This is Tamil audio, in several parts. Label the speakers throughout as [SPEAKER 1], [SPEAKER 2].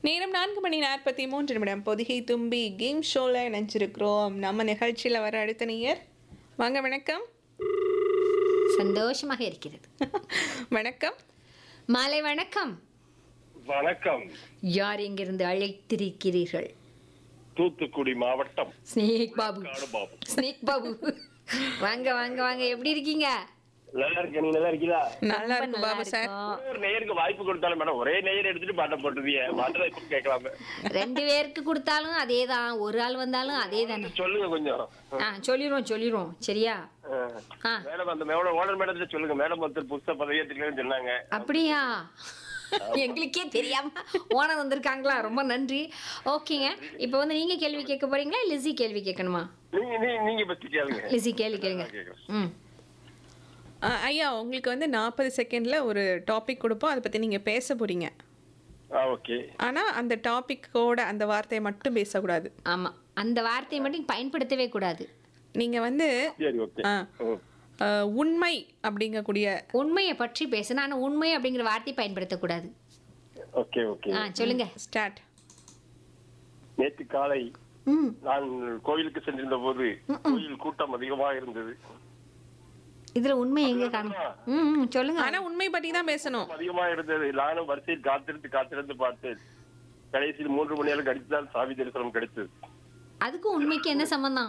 [SPEAKER 1] நேரம் நான்கு மணி நாற்பத்தி மூன்று நிமிடம் பொதிகை தும்பி கேம் ஷோவில் இணைஞ்சிருக்கிறோம் நம்ம நிகழ்ச்சியில் வர அடுத்த நேயர் வாங்க வணக்கம்
[SPEAKER 2] சந்தோஷமாக இருக்கிறது
[SPEAKER 1] வணக்கம்
[SPEAKER 2] மாலை வணக்கம்
[SPEAKER 3] வணக்கம்
[SPEAKER 2] யார் எங்கிருந்து அழைத்திருக்கிறீர்கள்
[SPEAKER 3] தூத்துக்குடி மாவட்டம்
[SPEAKER 2] ஸ்னேக் பாபு
[SPEAKER 3] காடு பாபு
[SPEAKER 2] ஸ்னேக் பாபு வாங்க வாங்க வாங்க எப்படி இருக்கீங்க
[SPEAKER 3] நல்லா இருக்க நீ நல்லா இருக்கீங்களா
[SPEAKER 1] நல்லா
[SPEAKER 2] ரொம்ப
[SPEAKER 1] இருக்கும் பாபு சார்
[SPEAKER 2] இருக்கோம்.
[SPEAKER 3] ஒரு நேயருக்கு வாய்ப்பு கொடுத்தாலும் மேடம் ஒரே நேயர் எடுத்துட்டு பாட்ட போட்டுருவிய மாட்டதை இப்ப கேட்கலாமே
[SPEAKER 2] ரெண்டு பேருக்கு கொடுத்தாலும் அதே தான் ஒரு ஆள் வந்தாலும் அதே தானே
[SPEAKER 3] சொல்லுங்க கொஞ்சம்
[SPEAKER 2] ஆ சொல்லிடுவோம் சொல்லிடுவோம் சரியா ஆ
[SPEAKER 3] மேடம் அந்த மேடம் ஓனர் மேடத்துல சொல்லுங்க மேடம் ஒருத்தர் புஸ்த பதவியேற்றுக்கலன்னு சொன்னாங்க
[SPEAKER 2] அப்படியா எங்களுக்கே தெரியாம ஓனர் வந்திருக்காங்களா ரொம்ப நன்றி ஓகேங்க இப்போ வந்து நீங்க கேள்வி கேட்க போறீங்களா லிஸி கேள்வி கேட்கணுமா
[SPEAKER 3] நீங்க நீ- நீங்க பத்தி கேளுங்க
[SPEAKER 2] லிஸி கேள்வி கேளுங்க
[SPEAKER 3] கேக்குறேன்.
[SPEAKER 2] ம்
[SPEAKER 1] ஆ, ஐயா உங்களுக்கு வந்து நாற்பது செகண்டில் ஒரு டாபிக் கொடுப்போம் அதை பற்றி நீங்கள் பேச போகிறீங்க
[SPEAKER 3] ஆ ஓகே
[SPEAKER 1] ஆனால் அந்த டாபிக்கோட அந்த வார்த்தையை மட்டும் பேசக்கூடாது
[SPEAKER 2] ஆமா அந்த வார்த்தையை மட்டும் பயன்படுத்தவே கூடாது
[SPEAKER 1] நீங்கள் வந்து
[SPEAKER 3] சரி ஓகே
[SPEAKER 1] ஆ, ஆ, உண்மை அப்படிங்கக்கூடிய
[SPEAKER 2] உண்மையை பற்றி பேசணும் ஆனா உண்மை அப்படிங்கிற வார்த்தையை பயன்படுத்தக்கூடாது
[SPEAKER 3] ஓகே ஓகே
[SPEAKER 2] ஆ சொல்லுங்க
[SPEAKER 1] ஸ்டார்ட்
[SPEAKER 3] நேற்று காலை
[SPEAKER 2] ம்
[SPEAKER 3] நான் கோயிலுக்கு சென்றிருந்த போது கோயில் கூட்டம் அதிகமாக இருந்தது
[SPEAKER 2] இதுல உண்மை எங்க காணும் ம் ம், சொல்லுங்க
[SPEAKER 1] ஆனால் உண்மை பற்றி தான் பேசணும்
[SPEAKER 3] அதிகமா இருந்தது நானும் வரிசையில் காத்திருந்து காத்திருந்து பார்த்தேன் கடைசியில் மூன்று மணி நேரம் கழித்துதான் சாமி தரிசனம் கிடைத்தது
[SPEAKER 2] அதுக்கும் உண்மைக்கு என்ன சம்பந்தம்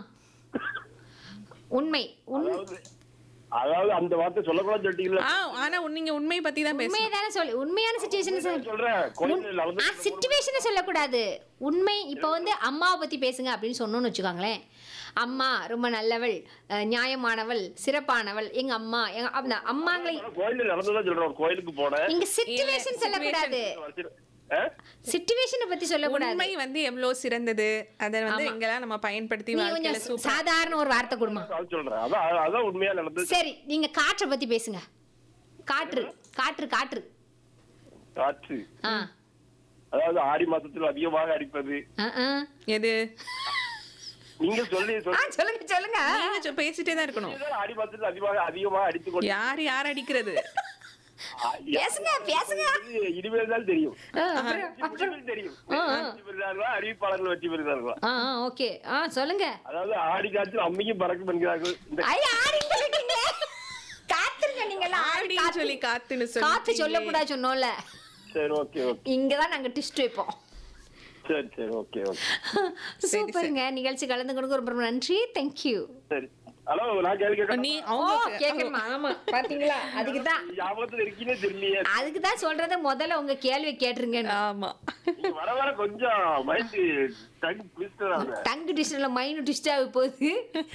[SPEAKER 2] உண்மை உண்
[SPEAKER 3] அதாவது அதாவது அந்த வார்த்தை சொல்லக்கூடாது சொல்லிட்டீங்களா
[SPEAKER 1] ஆ ஆனால் நீங்கள் உண்மை பற்றி தான் பேசணும்
[SPEAKER 2] உண்மையை தானே சொல்லு உண்மையான சுச்சுவேஷன் சொல்லு
[SPEAKER 3] சொல்றேன் கோயிலில்
[SPEAKER 2] ஆ சுச்சுவேஷனை சொல்லக்கூடாது உண்மை இப்போ வந்து அம்மாவை பத்தி பேசுங்க அப்படின்னு சொன்னோன்னு வச்சுக்கோங்களேன் அம்மா ரொம்ப நல்லவள் அஹ், நியாயமானவள் சிறப்பானவள் எங்க அம்மா எங்க அந்த அம்மாங்களை
[SPEAKER 3] கோயிலில் நடந்ததான் சொல்றேன் ஒரு கோயிலுக்கு போனேன்
[SPEAKER 2] இங்க சிச்சுவேஷன் சொல்லக்கூடாது
[SPEAKER 3] வரிசையில், ஆ?
[SPEAKER 2] சிச்சுவேஷனை பத்தி சொல்லக்கூடாது
[SPEAKER 1] உண்மை வந்து எவ்வளோ சிறந்தது அதை வந்து எங்கெல்லாம் நம்ம பயன்படுத்தி
[SPEAKER 2] நீ
[SPEAKER 1] வாழ்க்கையில
[SPEAKER 2] கொஞ்சம்
[SPEAKER 1] சூப்பர்
[SPEAKER 2] சாதாரண ஒரு வார்த்தை கொடுமா
[SPEAKER 3] அது சொல்றேன் அதான் அதான் உண்மையா நடந்தது
[SPEAKER 2] சரி நீங்க காற்றை பத்தி பேசுங்க காற்று காற்று காற்று
[SPEAKER 3] காற்று
[SPEAKER 2] ஆ
[SPEAKER 3] அதாவது ஆடி மாசத்தில் அதிகமாக அடிப்பது
[SPEAKER 2] ஆ, ஆ.
[SPEAKER 1] எது
[SPEAKER 3] நீங்க சொல்லி
[SPEAKER 2] ஆ, சொல்லுங்க சொல்லுங்க
[SPEAKER 1] நீங்க சொ- பேசிட்டே தான் இருக்கணும்
[SPEAKER 3] சொல்லி ஆடி மாசத்தில் அதிகமாக அதிகமாக அடித்துக் கொண்டு
[SPEAKER 1] யார் யார் அடிக்கிறது
[SPEAKER 2] பேசுங்க பேசுங்க
[SPEAKER 3] இனிமேல் தான் தெரியும்
[SPEAKER 2] ஆ, அப்புறம் அப்புறம்
[SPEAKER 3] இனிமேல் தெரியும்
[SPEAKER 2] ஆ, ஆ.
[SPEAKER 3] வெற்றி பெறுகிறார்களா அறிவிப்பாளர்கள் வெற்றி பெறுகிறார்களா
[SPEAKER 2] ஆ ஆ, ஓகே ஆ சொல்லுங்க
[SPEAKER 3] அதாவது ஆடி காற்றில் அம்மியும் பறக்கும் என்கிறார்கள் இந்த
[SPEAKER 2] ஐ ஆடி சொல்லிட்டீங்க காத்துருங்க நீங்க எல்லாம் ஆடி
[SPEAKER 1] அப்படின்னு
[SPEAKER 2] காத்து
[SPEAKER 1] சொல்லி காத்துன்னு
[SPEAKER 2] காத்து
[SPEAKER 1] சொல்லி
[SPEAKER 2] சொல்லக்கூடாது சொன்னோம்ல
[SPEAKER 3] சரி ஓகே ஓகே
[SPEAKER 2] இங்கதான் நாங்க டிஸ்ட் வைப்போம்
[SPEAKER 3] சரி சரி ஓகே ஓகே
[SPEAKER 2] சூப்பருங்க நிகழ்ச்சி கலந்து கொடுக்க ரொம்ப ரொம்ப நன்றி தேங்க்யூ
[SPEAKER 3] சரி ஹலோ நான் கேள்வி கேட்கணும்
[SPEAKER 1] நீ
[SPEAKER 2] ஓ
[SPEAKER 1] அவங்க
[SPEAKER 2] கேட்கணுமா ஆமா பாத்தீங்களா அதுக்கு தான்
[SPEAKER 3] ஞாபகத்தில் இருக்கீங்கன்னு தெரியலையே
[SPEAKER 2] அதுக்கு தான் சொல்றத முதல்ல உங்க கேள்வி கேட்டுருங்க
[SPEAKER 1] ஆமா
[SPEAKER 3] நீங்க வர வர கொஞ்சம் மைண்ட் டங் ட்விஸ்டர் ஆகுது
[SPEAKER 2] டங்கு டிஸ்ட்ல மைண்ட் டிஸ்ட் ஆகி போகுது